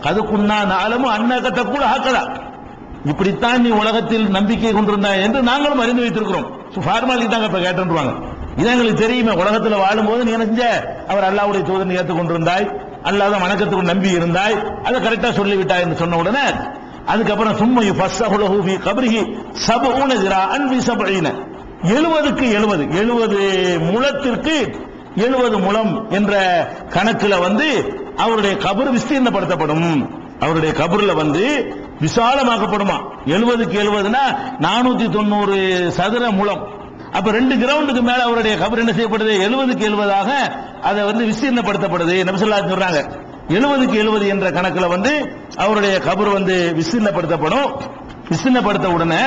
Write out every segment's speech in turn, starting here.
கதுக்குன்னா நாளமும் அன்னகத்தை கூட ஆக்கதா இப்படித்தான் நீ உலகத்தில் நம்பிக்கை கொண்டிருந்தாய் என்று நாங்களும் அறிந்து வைத்திருக்கிறோம் ஃபார்மாலிட்டி தாங்க இப்ப கேட்டுருவாங்க இது எங்களுக்கு தெரியுமே உலகத்துல வாழும்போது நீ என்ன செஞ்ச அவர் அல்லாவுடைய தூதனை ஏற்றுக் கொண்டிருந்தாய் அல்லாத வணக்கத்துக்கு நம்பி இருந்தாய் அதை கரெக்டா சொல்லிவிட்டாய் என்று சொன்ன உடனே அதுக்கப்புறம் சும்மா ஃபஸ்ஸஹுலஹு ஃபீ கப்ரிஹி சபூன திராஅன் ஃபீ சபஈன 70க்கு 70 70 முழத்திற்கு 70 முழம் என்ற கணக்குல வந்து அவருடைய கபர் விஸ்தீர்ணப்படுத்தப்படும் அவருடைய கபர்ல வந்து விசாலமாக்கப்படுமா 70க்கு 70னா 490 சதுர முழம் அப்ப ரெண்டு கிரவுண்டுக்கு மேல அவருடைய கபர் என்ன செய்யப்படுது 70க்கு 70ஆக அதை வந்து விஸ்தீர்ணப்படுத்தப்படுது நபிசல்லா சொல்றாங்க 70க்கு 70 என்ற கணக்குல வந்து அவருடைய கபர் வந்து விஸ்தீர்ணப்படுத்தப்படும் விஸ்தீர்ணப்படுத்த உடனே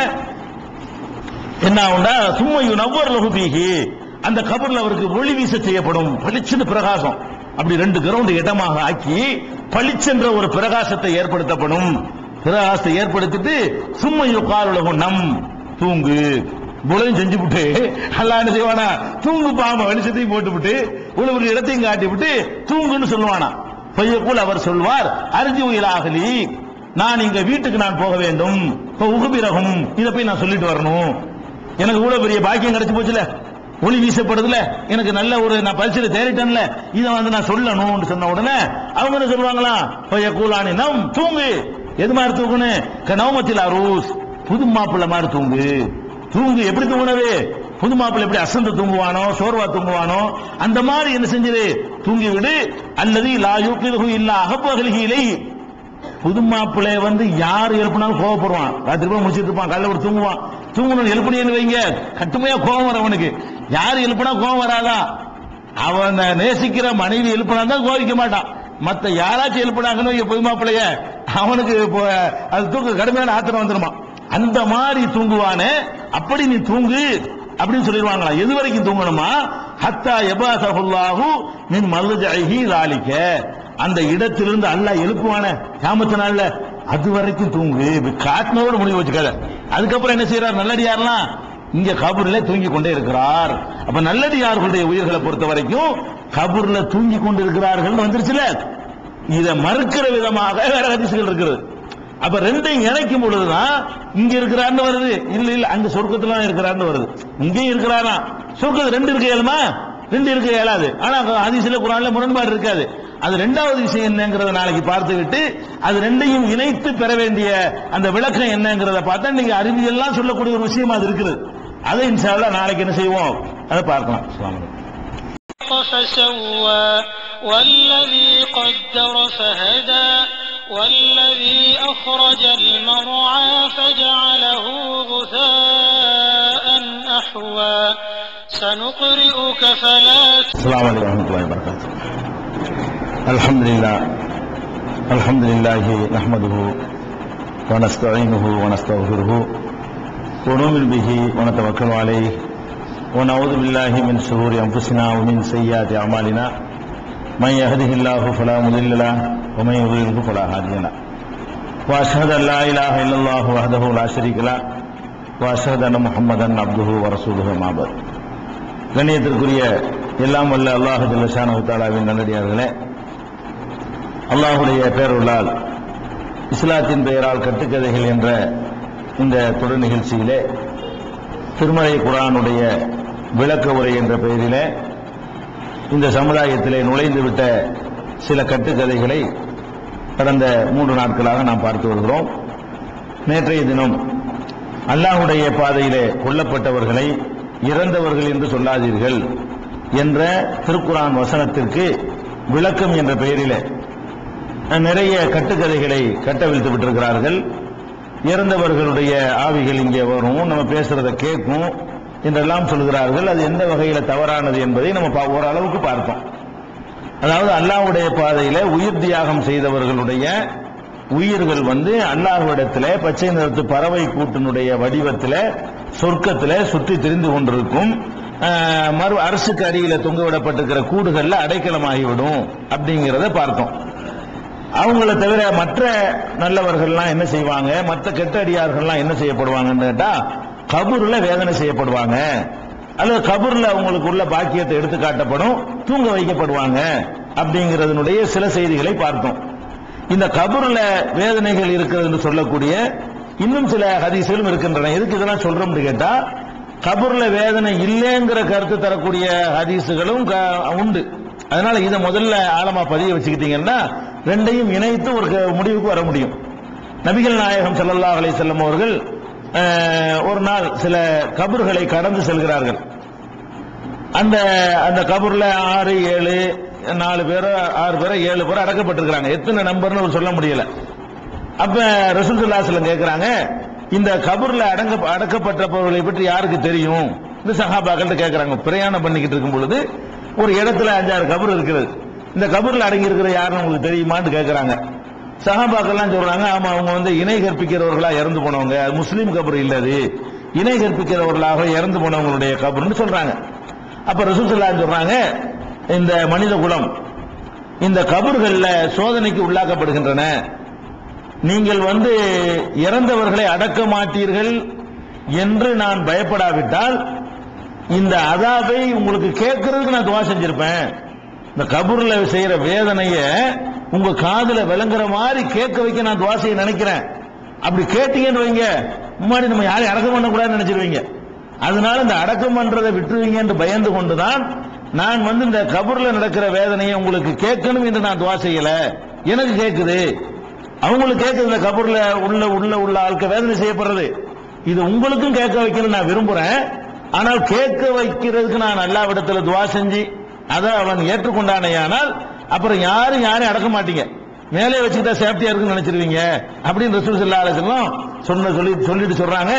என்ன ஆகும்னா சும்மையு நவ்வர் லகுபீகி அந்த கபர்ல அவருக்கு ஒளி வீச செய்யப்படும் பளிச்சுன்னு பிரகாசம் அப்படி ரெண்டு கிரவுண்ட் இடமாக ஆக்கி பளிச்சென்ற ஒரு பிரகாசத்தை ஏற்படுத்தப்படும் பிரகாசத்தை ஏற்படுத்திட்டு சும்மையு காலுலகம் நம் தூங்கு புலையும் செஞ்சு விட்டு அல்லாஹ் என்ன செய்வானா தூங்கு பாம வெளிச்சத்தையும் போட்டு விட்டு ஒரு இடத்தையும் காட்டி விட்டு தூங்குன்னு சொல்லுவானா பையக்குள் அவர் சொல்வார் அரிஜி உயிலாகலி நான் இங்க வீட்டுக்கு நான் போக வேண்டும் உகுபிரகம் இதை போய் நான் சொல்லிட்டு வரணும் எனக்கு இவ்வளவு பெரிய பாக்கியம் கிடைச்சு போச்சுல ஒளி வீசப்படுதுல எனக்கு நல்ல ஒரு நான் பரிசுல தேறிட்டேன்ல இதை வந்து நான் சொல்லணும்னு சொன்ன உடனே அவங்க என்ன சொல்லுவாங்களா பைய கூலானி நம் தூங்கு எது மாதிரி தூங்கணும் நவமத்தில் அரூஸ் புது மாப்பிள்ளை மாதிரி தூங்கு தூங்கு எப்படி தூங்குனது புது மாப்பிள்ளை எப்படி அசந்து தூங்குவானோ சோர்வா தூங்குவானோ அந்த மாதிரி என்ன செஞ்சிரு தூங்கி விடு அல்லது லா யூக்கிலகு இல்லா அகப்பகலிகளை புது மாப்பிள்ளை வந்து யார் எழுப்பினாலும் கோவப்படுவான் ராத்திரி போய் முடிச்சிட்டு இருப்பான் காலைல ஒரு தூங்குவான் தூங்கணும் எழுப்பினு வைங்க கட்டுமையா கோவம் வரும் அவனுக்கு யார் எழுப்பினா கோவம் வராதா அவன் நேசிக்கிற மனைவி எழுப்பினா தான் கோவிக்க மாட்டான் மத்த யாராச்சும் எழுப்பினாங்கன்னு வைங்க புது மாப்பிள்ளைய அவனுக்கு இப்போ அது தூக்க கடுமையான ஆத்திரம் வந்துருமா அந்த மாதிரி தூங்குவானே அப்படி நீ தூங்கு அப்படின்னு சொல்லிடுவாங்களா எது வரைக்கும் தூங்கணுமா ஹத்தா எபாசகுல்லாஹு மின் மல்லுஜைஹி லாலிக்க அந்த இடத்திலிருந்து அல்லாஹ் எழுப்புவானே கியாமத்து நாள்ல அது வரைக்கும் தூங்கு இப்படி காட்டினோடு முடிவு வச்சுக்காத அதுக்கப்புறம் என்ன செய்யறார் நல்லடியார்லாம் இங்க கபூர்ல தூங்கி கொண்டே இருக்கிறார் அப்ப நல்லடியார்களுடைய உயிர்களை பொறுத்த வரைக்கும் கபூர்ல தூங்கி கொண்டு இருக்கிறார்கள் வந்துருச்சுல இதை மறுக்கிற விதமாக வேற ஹதீசுகள் இருக்கிறது அப்ப ரெண்டையும் இணைக்கும் பொழுதுதான் இங்க இருக்கிறான்னு வருது இல்ல இல்ல அங்க சொர்க்கத்துல இருக்கிறான்னு வருது இங்கேயும் இருக்கிறாரா சொர்க்கத்து ரெண்டு இருக்க இயலுமா ரெண்டு இருக்க இயலாது ஆனா ஹதீஸ்ல குரான்ல முரண்பாடு இருக்காது அது ரெண்டாவது விஷயம் என்னங்கிறத நாளைக்கு பார்த்து விட்டு அது ரெண்டையும் இணைத்து பெற வேண்டிய அந்த விளக்கம் என்னங்கிறத பார்த்தா நீங்க அறிவியல்லாம் சொல்லக்கூடிய ஒரு விஷயம் அது இருக்குது அதை இன்ஷா அல்லாஹ் நாளைக்கு என்ன செய்வோம் அதை பார்க்கலாம் அஸ்ஸலாமு அலைக்கும். فسوى والذي قدر فهدى والذي أخرج المرعى فجعله غثاء أحوى سنقرئك فلا السلام عليكم ورحمة الله وبركاته الحمد لله الحمد لله نحمده ونستعينه ونستغفره ونؤمن به ونتوكل عليه ونعوذ بالله من شرور أنفسنا ومن سيئات أعمالنا من يهده الله فلا مضل له ومن يضلله فلا هادي له وأشهد أن لا إله إلا الله وحده لا شريك له وأشهد أن محمدا عبده ورسوله ما بعد கண்ணியத்திற்குரிய எல்லாம் வல்ல அல்லாஹ் ஜல்லஷானு தாலாவின் நல்லடியார்களே அல்லாஹுடைய பேருள்ளால் இஸ்லாத்தின் பெயரால் கட்டுக்கதைகள் என்ற இந்த தொடர் நிகழ்ச்சியிலே திருமலை குரானுடைய விளக்க உரை என்ற பெயரிலே இந்த சமுதாயத்திலே நுழைந்துவிட்ட சில கட்டுக்கதைகளை கடந்த மூன்று நாட்களாக நாம் பார்த்து வருகிறோம் நேற்றைய தினம் அல்லாஹுடைய பாதையிலே கொல்லப்பட்டவர்களை இறந்தவர்கள் என்று சொல்லாதீர்கள் என்ற திருக்குரான் வசனத்திற்கு விளக்கம் என்ற பெயரிலே நிறைய கட்டுக்கதைகளை கட்டவிழ்த்து விட்டிருக்கிறார்கள் இறந்தவர்களுடைய ஆவிகள் இங்கே வரும் நம்ம பேசுறத கேட்கும் என்றெல்லாம் சொல்கிறார்கள் அது எந்த வகையில தவறானது என்பதை நம்ம பா- ஓரளவுக்கு பார்த்தோம் அதாவது அல்லாஹ்வுடைய பாதையில உயிர் தியாகம் செய்தவர்களுடைய உயிர்கள் வந்து அல்லாஹ்விடத்திலே பச்சை நிறத்து பறவை கூட்டினுடைய வடிவத்தில சொர்க்கத்திலே சுற்றி திரிந்து கொண்டிருக்கும் ஆஹ், மறு அரசுக்கு அடியில தொங்க விடப்பட்டிருக்கிற கூடுகள்ல அடைக்கலமாகிவிடும் அப்படிங்கிறத பார்த்தோம் அவங்கள தவிர மற்ற நல்லவர்கள்லாம் என்ன செய்வாங்க மற்ற கெட்ட அடியார்கள்லாம் என்ன செய்யப்படுவாங்கன்னு கேட்டா கபூர்ல வேதனை செய்யப்படுவாங்க அல்லது கபூர்ல அவங்களுக்கு உள்ள பாக்கியத்தை எடுத்து காட்டப்படும் தூங்க வைக்கப்படுவாங்க அப்படிங்கிறதுனுடைய சில செய்திகளை பார்த்தோம் இந்த கபூர்ல வேதனைகள் இருக்கிறது என்று சொல்லக்கூடிய இன்னும் சில ஹதீஸ்களும் இருக்கின்றன எதுக்கு இதெல்லாம் சொல்றோம்னு கேட்டா கபூர்ல வேதனை இல்லைங்கிற கருத்து தரக்கூடிய ஹதீஸுகளும் க- உண்டு அதனால இதை முதல்ல ஆழமா பதிய வச்சுக்கிட்டீங்கன்னா ரெண்டையும் இணைத்து ஒரு க- முடிவுக்கு வர முடியும் நபிகள் நாயகம் ஸல்லல்லாஹு அலைஹி வஸல்லம் அவர்கள் அஹ், ஒரு நாள் சில கபர்களை கடந்து செல்கிறார்கள் அந்த அந்த கபூர்ல ஆறு ஏழு நாலு பேரோ ஆறு பேரோ ஏழு பேரோ அடக்கப்பட்டிருக்கிறாங்க எத்தனை நம்பர்னு அவர் சொல்ல முடியல அப்ப ரசூலுல்லாஹி கேக்குறாங்க இந்த கபூர்ல அடங்க அடக்கப்பட்டவர்களை பற்றி யாருக்கு தெரியும் இந்த சஹாபாக்கள்ட்ட கேக்குறாங்க பிரயாணம் பண்ணிக்கிட்டு இருக்கும் பொழுது ஒரு இடத்துல அஞ்சாறு கபர் இருக்கிறது இந்த கபூர்ல அடங்கி இருக்கிற யாருன்னு உங்களுக்கு தெரியுமான்னு கேக்குறாங்க சஹாபாக்கள்லாம் சொல்றாங்க ஆமா அவங்க வந்து இணை கற்பிக்கிறவர்களா இறந்து போனவங்க அது முஸ்லீம் கபர் இல்ல அது இணை கற்பிக்கிறவர்களாக இறந்து போனவங்களுடைய கபர்னு சொல்றாங்க அப்ப ரசூலுல்லாஹி சொல்றாங்க இந்த மனித குலம் இந்த கபர்கள்ல சோதனைக்கு உள்ளாக்கப்படுகின்றன நீங்கள் வந்து இறந்தவர்களை அடக்க மாட்டீர்கள் என்று நான் பயப்படாவிட்டால் இந்த அதாபை உங்களுக்கு கேட்கறதுக்கு நான் துவா செஞ்சிருப்பேன் இந்த கபூர்ல செய்யற வேதனைய உங்க காதுல விளங்குற மாதிரி கேட்க வைக்க நான் துவா செய்ய நினைக்கிறேன் அப்படி கேட்டீங்கன்னு வைங்க முன்னாடி நம்ம யாரையும் அடக்கம் பண்ணக்கூடாதுன்னு நினைச்சிருவீங்க அதனால இந்த அடக்கம் பண்றதை விட்டுருவீங்க என்று பயந்து கொண்டுதான் நான் வந்து இந்த கபூர்ல நடக்கிற வேதனையை உங்களுக்கு கேட்கணும் என்று நான் துவா செய்யல எனக்கு கேட்குது அவங்களுக்கு கேட்குது இந்த கபூர்ல உள்ள உள்ள உள்ள ஆட்கள் வேதனை செய்யப்படுறது இது உங்களுக்கும் கேட்க வைக்கணும்னு நான் விரும்புறேன் ஆனால் கேட்க வைக்கிறதுக்கு நான் அல்லாவிடத்துல துவா செஞ்சு அதை அவன் ஏற்றுக்கொண்டானேயானால் அப்புறம் யாரும் யாரையும் அடக்க மாட்டீங்க மேலே வச்சுக்கிட்டா சேஃப்டியா இருக்குன்னு நினைச்சிருவீங்க அப்படின்னு ரசூல் ஸல்லல்லாஹு அலைஹி வஸல்லம் சொன்ன சொல்லி சொல்லிட்டு சொல்றாங்க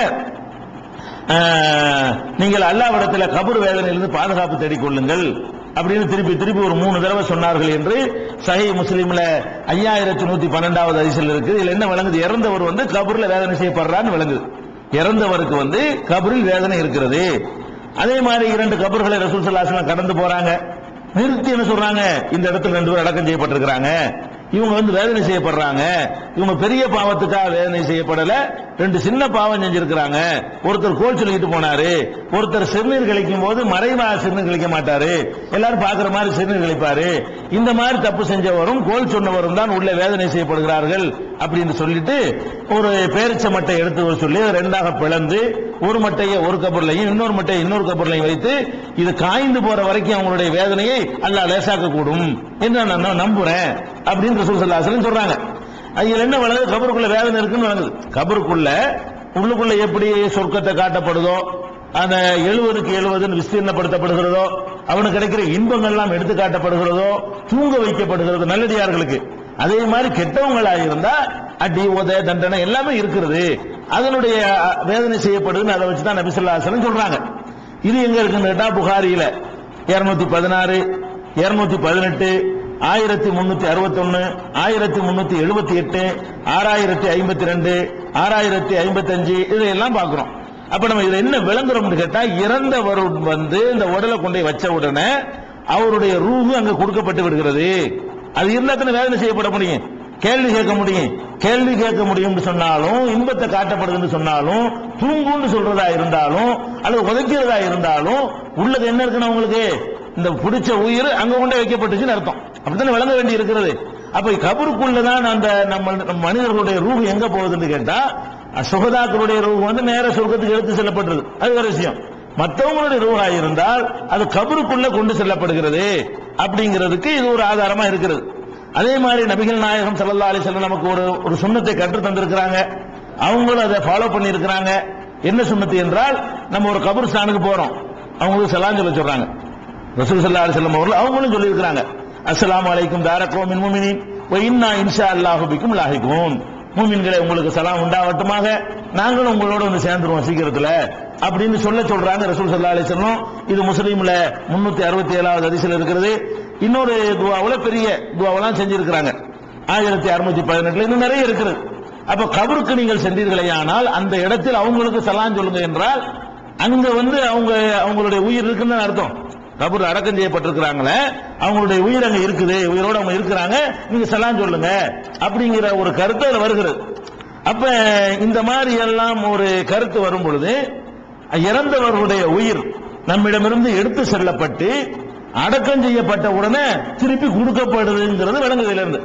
ஆஹ், நீங்கள் அல்லாவிடத்துல கபர் வேதனையிலிருந்து பாதுகாப்பு தேடிக் கொள்ளுங்கள் அப்படின்னு திருப்பி திருப்பி ஒரு மூணு தடவை சொன்னார்கள் என்று சஹி முஸ்லீம்ல ஐயாயிரத்தி நூத்தி பன்னெண்டாவது அதிசல் இருக்கு இதுல என்ன விளங்குது இறந்தவர் வந்து கபூர்ல வேதனை செய்யப்படுறான்னு விளங்குது இறந்தவருக்கு வந்து கபரில் வேதனை இருக்கிறது அதே மாதிரி இரண்டு கபர்களை ரசூல் சல்லாஸ்லாம் கடந்து போறாங்க நிறுத்தி என்ன சொல்றாங்க இந்த இடத்துல ரெண்டு பேர் அடக்கம் செய்யப்பட்டிருக்கிறாங்க இவங்க வந்து வேதனை செய்யப்படுறாங்க இவங்க பெரிய பாவத்துக்காக வேதனை செய்யப்படல ரெண்டு சின்ன பாவம் செஞ்சிருக்கிறாங்க ஒருத்தர் கோல் சொல்லிட்டு போனாரு ஒருத்தர் சிறுநீர் கழிக்கும் போது மறைவா சிறுநீர் கழிக்க மாட்டாரு எல்லாரும் பாக்குற மாதிரி சிறுநீர் கழிப்பாரு இந்த மாதிரி தப்பு செஞ்சவரும் கோல் சொன்னவரும் தான் உள்ள வேதனை செய்யப்படுகிறார்கள் அப்படின்னு சொல்லிட்டு ஒரு பேரிச்ச மட்டை எடுத்து வர சொல்லி அதை ரெண்டாக பிளந்து ஒரு மட்டையை ஒரு கபர்லையும் இன்னொரு மட்டையை இன்னொரு கபர்லையும் வைத்து இது காய்ந்து போற வரைக்கும் அவங்களுடைய வேதனையை அல்லாஹ் லேசாக்க கூடும் என்று நான் நம்புறேன் அப்படின்னு ரசூல் ஸல்லல்லாஹு அலைஹி வஸல்லம் சொல்றாங்க அதுல என்ன வளருது கபருக்குள்ள வேதனை இருக்குன்னு வழங்குது கபருக்குள்ள உள்ளுக்குள்ள எப்படி சொர்க்கத்தை காட்டப்படுதோ அந்த எழுவதுக்கு எழுவதுன்னு விஸ்தீர்ணப்படுத்தப்படுகிறதோ அவனுக்கு கிடைக்கிற இன்பங்கள் எல்லாம் எடுத்து காட்டப்படுகிறதோ தூங்க வைக்கப்படுகிறது நல்லடியார்களுக்கு அதே மாதிரி கெட்டவங்களா இருந்தா அடி உத தண்டனை எல்லாமே இருக்கிறது அதனுடைய அஹ், வேதனை செய்யப்படுதுன்னு அதை வச்சு தான் நபிசுல்லாசனம் சொல்றாங்க இது எங்க இருக்குன்னு கேட்டா புகாரியில இருநூத்தி பதினாறு இருநூத்தி பதினெட்டு ஆயிரத்தி முன்னூத்தி அறுபத்தொன்னு ஆயிரத்தி முன்னூத்தி எழுபத்தி எட்டு ஆறாயிரத்தி ஐம்பத்தி ரெண்டு ஆறாயிரத்தி ஐம்பத்தி அஞ்சு இதையெல்லாம் பார்க்கிறோம் அப்ப நம்ம இதுல என்ன விளங்குறோம்னு கேட்டா இறந்தவர் வந்து இந்த உடலை கொண்டு போய் வச்ச உடனே அவருடைய ரூஹு அங்க கொடுக்கப்பட்டு விடுகிறது அது இருந்தா தானே வேதனை செய்யப்பட முடியும் கேள்வி கேட்க முடியும் கேள்வி கேட்க முடியும்னு சொன்னாலும் இன்பத்தை காட்டப்படுதுன்னு சொன்னாலும் தூங்குன்னு சொல்றதா இருந்தாலும் அல்லது உதைக்கிறதா இருந்தாலும் உள்ளது என்ன இருக்குன்னு உங்களுக்கு இந்த பிடிச்ச உயிர் அங்க கொண்டே வைக்கப்பட்டுச்சுன்னு அர்த்தம் அப்படித்தானே விளங்க வேண்டி இருக்கிறது அப்ப கபருக்குள்ளதான் அந்த நம்ம நம்ம மனிதர்களுடைய ரூஹ் எங்க போகுதுன்னு கேட்டா சுகதாக்களுடைய ரூஹ் வந்து நேர சொர்க்கத்துக்கு எடுத்து செல்லப்படுறது அது வேற விஷயம் மற்றவங்களுடைய ரூஹா இருந்தால் அது கபருக்குள்ள கொண்டு செல்லப்படுகிறது அப்படிங்கிறதுக்கு இது ஒரு ஆதாரமா இருக்கிறது அதே மாதிரி நபிகள் நாயகம் ஸல்லல்லாஹு அலைஹி வஸல்லம் நமக்கு ஒரு ஒரு சுண்ணத்தை கற்று தந்திருக்கிறாங்க அவங்களும் அதை ஃபாலோ பண்ணி இருக்கிறாங்க என்ன சுண்ணத்து என்றால் நம்ம ஒரு கபர்ஸ்தானுக்கு போறோம் அவங்களுக்கு சலாம் சொல்ல சொல்றாங்க ரசூல் ஸல்லல்லாஹு அலைஹி வஸல்லம் அவர்கள் அவங்களும் சொல்லி இருக்கிறாங்க அஸ்ஸலாமு அலைக்கும் தார கௌமின் முஃமினீன் வ இன்னா இன்ஷா அல்லாஹு பிக்கும் லாஹிகூன் மூமின்களே உங்களுக்கு சலாம் உண்டாவட்டுமாக நாங்களும் உங்களோட வந்து சேர்ந்துருவோம் சீக்கிரத்துல அப்படின்னு சொல்ல சொல்றாங்க ரசூல் ஸல்லல்லாஹு அலைஹி வஸல்லம் இது முஸ்லீம்ல 367 ஏழாவது ஹதீஸ்ல இருக்கிறது இன்னொரு துவாவுல பெரிய துவாவெல்லாம் செஞ்சிருக்கிறாங்க ஆயிரத்தி அறுநூத்தி பதினெட்டுல இன்னும் நிறைய இருக்கிறது அப்ப கபருக்கு நீங்கள் சென்றீர்களேயானால் அந்த இடத்தில் அவங்களுக்கு சலாம் சொல்லுங்க என்றால் அங்க வந்து அவங்க அவங்களுடைய உயிர் இருக்குன்னு அர்த்தம் கபூர் அடக்கம் செய்யப்பட்டிருக்கிறாங்களே அவங்களுடைய உயிர் அங்க இருக்குது உயிரோட அவங்க இருக்கிறாங்க நீங்க சலாம் சொல்லுங்க அப்படிங்கிற ஒரு கருத்து அதுல வருகிறது அப்ப இந்த மாதிரி எல்லாம் ஒரு கருத்து வரும் பொழுது இறந்தவர்களுடைய உயிர் நம்மிடமிருந்து எடுத்து செல்லப்பட்டு அடக்கம் செய்யப்பட்ட உடனே திருப்பி கொடுக்கப்படுதுங்கிறது விளங்குதுல இருந்து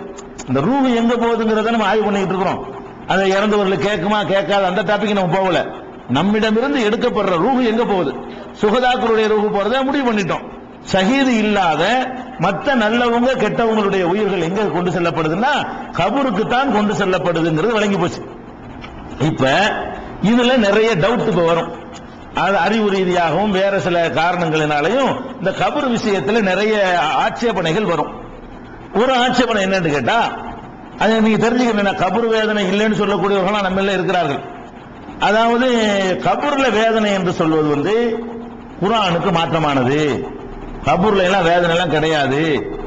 இந்த ரூஹு எங்க போகுதுங்கிறத நம்ம ஆய்வு பண்ணிட்டு இருக்கிறோம் அதை இறந்தவர்கள் கேட்குமா கேட்காத அந்த டாபிக் நம்ம போகல நம்மிடமிருந்து எடுக்கப்படுற ரூஹு எங்க போகுது சுகதாக்களுடைய ரூஹு போறதை முடிவு பண்ணிட்டோம் ஷஹீது இல்லாத மற்ற நல்லவங்க கெட்டவங்களுடைய உயிர்கள் எங்க கொண்டு செல்லப்படுதுன்னா கபருக்கு தான் கொண்டு செல்லப்படுதுங்கிறது விளங்கி போச்சு இப்ப இதுல நிறைய டவுட் இப்ப வரும் அது அறிவு ரீதியாகவும் வேற சில காரணங்களினாலையும் இந்த கபர் விஷயத்துல நிறைய ஆட்சேபனைகள் வரும் ஒரு ஆட்சேபனை என்னன்னு கேட்டா அது நீங்க தெரிஞ்சுக்கணும் கபர் வேதனை இல்லைன்னு சொல்லக்கூடியவர்களாம் நம்ம எல்லாம் இருக்கிறார்கள் அதாவது கபூர்ல வேதனை என்று சொல்வது வந்து குரானுக்கு மாற்றமானது கபூர்ல எல்லாம் வேதனை எல்லாம் கிடையாது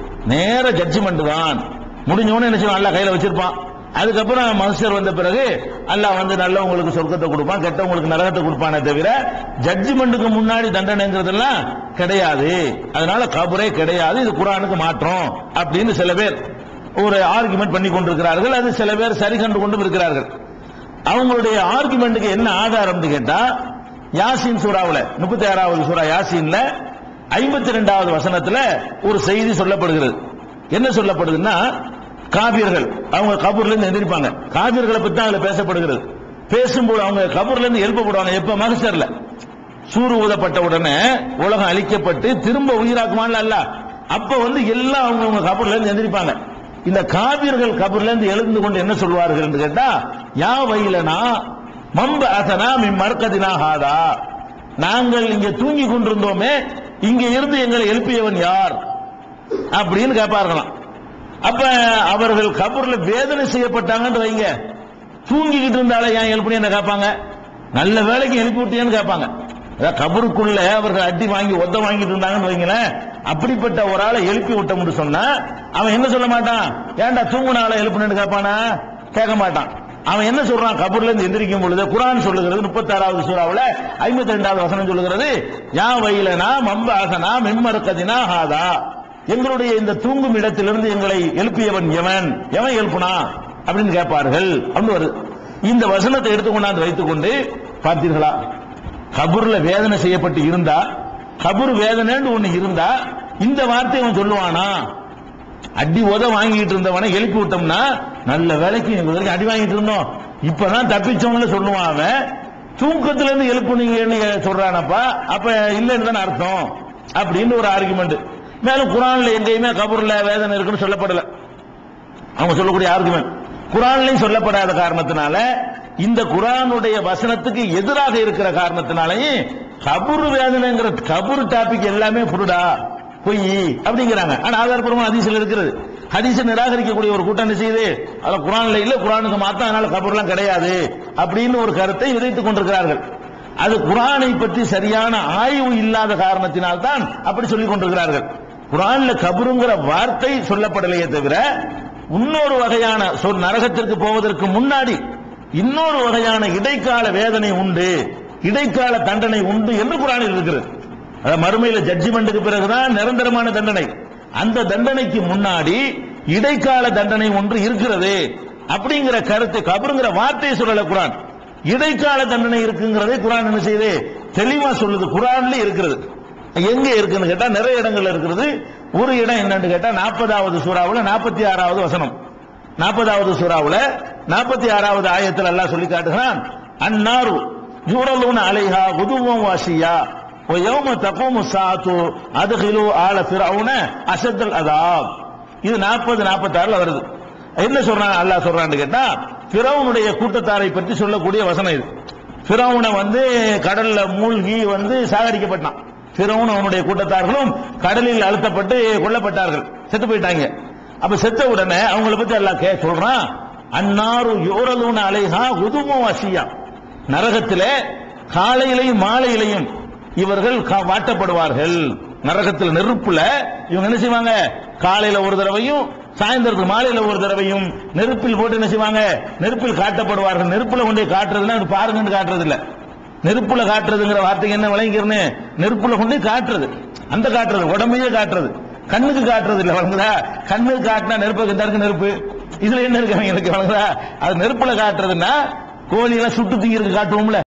நேர ஜட்ஜ்மெண்ட் தான் முடிஞ்சவொடனே என்ன செய்வான் அல்லாஹ் கையில வச்சிருப்பான் அதுக்கப்புறம் மனுஷர் வந்த பிறகு அல்லாஹ் வந்து நல்லவங்களுக்கு சொர்க்கத்தை கொடுப்பான் கெட்டவங்களுக்கு நரகத்தை கொடுப்பானே தவிர ஜட்ஜ்மெண்ட்டுக்கு முன்னாடி தண்டனைங்கிறதெல்லாம் கிடையாது அதனால கபரே கிடையாது இது குரானுக்கு மாற்றம் அப்படின்னு சில பேர் ஒரு ஆர்குமெண்ட் பண்ணி கொண்டிருக்கிறார்கள் அது சில பேர் சரி கண்டு கொண்டும் இருக்கிறார்கள் அவங்களுடைய ஆர்குமெண்ட்டுக்கு என்ன ஆதாரம்னு கேட்டா யாசின் சூறாவுல முப்பத்தி ஆறாவது சூறா யாசின்ல ஐம்பத்தி ரெண்டாவது வசனத்துல ஒரு செய்தி சொல்லப்படுகிறது என்ன சொல்லப்படுதுன்னா காபியர்கள் அவங்க கபூர்ல இருந்து எந்திரிப்பாங்க காபியர்களை பத்தி தான் அதுல பேசப்படுகிறது பேசும்போது அவங்க கபூர்ல இருந்து எழுப்பப்படுவாங்க எப்ப மகசர்ல சூறு ஊதப்பட்ட உடனே உலகம் அழிக்கப்பட்டு திரும்ப உயிராக்குவான்ல அல்ல அப்ப வந்து எல்லாம் அவங்க அவங்க கபூர்ல இருந்து எந்திரிப்பாங்க இந்த காபியர்கள் கபூர்ல இருந்து எழுந்து கொண்டு என்ன சொல்வார்கள் என்று கேட்டா யா வயலனா மம்ப அசனா மின் மர்க்கதினா ஹாதா நாங்கள் இங்க தூங்கி கொண்டிருந்தோமே இங்க இருந்து எங்களை எழுப்பியவன் யார் அப்படின்னு கேட்பார்களாம் அப்ப அவர்கள் கபூர்ல வேதனை செய்யப்பட்டாங்கன்னு வைங்க தூங்கிக்கிட்டு இருந்தாலே ஏன் எழுப்பினு என்ன கேட்பாங்க நல்ல வேலைக்கு எழுப்பி விட்டியன்னு கேட்பாங்க அதாவது கபருக்குள்ள அவர்கள் அடி வாங்கி ஒத்த வாங்கிட்டு இருந்தாங்கன்னு வைங்களேன் அப்படிப்பட்ட ஒரு ஆளை எழுப்பி விட்டோம்னு சொன்னா அவன் என்ன சொல்ல மாட்டான் ஏன்டா தூங்குன ஆளை எழுப்புனு கேட்பானா கேட்க மாட்டான் அவன் என்ன சொல்றான் கபூர்ல இருந்து எந்திரிக்கும் பொழுது குரான் சொல்லுகிறது முப்பத்தி ஆறாவது சூறாவுல ஐம்பத்தி ரெண்டாவது வசனம் சொல்லுகிறது யா வயலனா மம்ப ஆசனா மெம்மரக்கதினா ஹாதா எங்களுடைய இந்த தூங்கும் இடத்திலிருந்து எங்களை எழுப்பியவன் எவன் எவன் எழுப்புனா அப்படின்னு கேட்பார்கள் அப்படின்னு வருது இந்த வசனத்தை எடுத்துக்கொண்டாந்து வைத்துக்கொண்டு பார்த்தீர்களா கபூர்ல வேதனை செய்யப்பட்டு இருந்தா கபூர் வேதனைன்னு ஒண்ணு இருந்தா இந்த வார்த்தையை அவன் சொல்லுவானா அடி உத வாங்கிட்டு இருந்தவனை எழுப்பி விட்டோம்னா நல்ல வேலைக்கு எங்க வரைக்கும் அடி வாங்கிட்டு இருந்தோம் இப்பதான் தப்பிச்சவங்கள சொல்லுவான் அவன் தூக்கத்துல இருந்து எழுப்புனீங்கன்னு சொல்றானப்பா அப்ப இல்லைன்னு தானே அர்த்தம் அப்படின்னு ஒரு ஆர்குமெண்ட் மேலும் குரான்ல எங்கேயுமே கபூர்ல வேதனை இருக்குன்னு சொல்லப்படல அவங்க சொல்லக்கூடிய ஆர்குமெண்ட் குரான்லயும் சொல்லப்படாத காரணத்தினால இந்த குரானுடைய வசனத்துக்கு எதிராக இருக்கிற காரணத்தினாலையும் கபூர் வேதனைங்கிற கபூர் டாபிக் எல்லாமே புருடா பொய் அப்படிங்கிறாங்க ஆனா ஆதாரப்பூர்வமான ஹதீஸ்ல இருக்கிறது ஹதீஸை நிராகரிக்கக்கூடிய ஒரு கூட்டம் என்ன செய்யுது அதுல குரான்ல இல்ல குரானுக்கு மாத்தம் அதனால கபூர்லாம் கிடையாது அப்படின்னு ஒரு கருத்தை விதைத்துக் கொண்டிருக்கிறார்கள் அது குரானை பற்றி சரியான ஆய்வு இல்லாத காரணத்தினால்தான் அப்படி சொல்லிக் கொண்டிருக்கிறார்கள் குரான்ல கபருங்கிற வார்த்தை சொல்லப்படலையே தவிர இன்னொரு வகையான சொல் நரகத்திற்கு போவதற்கு முன்னாடி இன்னொரு வகையான இடைக்கால வேதனை உண்டு இடைக்கால தண்டனை உண்டு என்று குரானில் இருக்கிறது அதாவது மறுமையில ஜட்ஜ்மெண்ட்டுக்கு பிறகுதான் நிரந்தரமான தண்டனை அந்த தண்டனைக்கு முன்னாடி இடைக்கால தண்டனை ஒன்று இருக்கிறது அப்படிங்கிற கருத்து கபருங்கிற வார்த்தையை சொல்லல குரான் இடைக்கால தண்டனை இருக்குங்கிறதை குரான் என்ன செய்யுது தெளிவா சொல்லுது குரான்ல இருக்கிறது எங்க இருக்குன்னு கேட்டா நிறைய இடங்கள்ல இருக்கிறது ஒரு இடம் என்னன்னு கேட்டா நாற்பதாவது சூறாவுல நாற்பத்தி ஆறாவது வசனம் நாற்பதாவது சூறாவுல நாற்பத்தி ஆறாவது ஆயத்தில் அல்லாஹ் சொல்லி காட்டுகிறான் அன்னாரு யூரலூன அலைஹா உதுவம் வாசியா ويوم تقوم الساعة أدخلوا آل فرعون أشد العذاب இது நாற்பது நாற்பத்தாறுல வருது என்ன சொல்றான் அல்லாஹ் சொல்றான்னு கேட்டா பிறவுனுடைய கூட்டத்தாரை பற்றி சொல்லக்கூடிய வசனம் இது பிறவுனை வந்து கடல்ல மூழ்கி வந்து சாகடிக்கப்பட்டான் பிறவுன் அவனுடைய கூட்டத்தார்களும் கடலில் அழுத்தப்பட்டு கொல்லப்பட்டார்கள் செத்து போயிட்டாங்க அப்ப செத்த உடனே அவங்கள பத்தி எல்லாம் கே சொல்றான் அன்னாரு யோரலூன அலைஹா உதுமோ வசியா நரகத்திலே காலையிலையும் மாலையிலையும் இவர்கள் கா- வாட்டப்படுவார்கள் நரகத்தில் நெருப்புல இவங்க என்ன செய்வாங்க காலையில ஒரு தடவையும் சாயந்தரத்துக்கு மாலையில ஒரு தடவையும் நெருப்பில் போட்டு என்ன செய்வாங்க நெருப்பில் காட்டப்படுவார்கள் நெருப்புல கொண்டு போய் காட்டுறதுன்னா அது பாருங்கன்னு காட்டுறது இல்ல நெருப்புல காட்டுறதுங்கிற வார்த்தைக்கு என்ன விளங்கிக்கிறேன்னு நெருப்புல கொண்டு போய் காட்டுறது அந்த காட்டுறது உடம்பையே காட்டுறது கண்ணுக்கு காட்டுறது இல்ல வழங்குதா கண்ணுக்கு காட்டினா நெருப்பு இந்த இருக்கு நெருப்பு இதுல என்ன இருக்கு அவங்களுக்கு வழங்குதா அது நெருப்புல காட்டுறதுன்னா கோழி எல்லாம் சுட்டு தீங்கிறதுக்கு காட்டுவோம்ல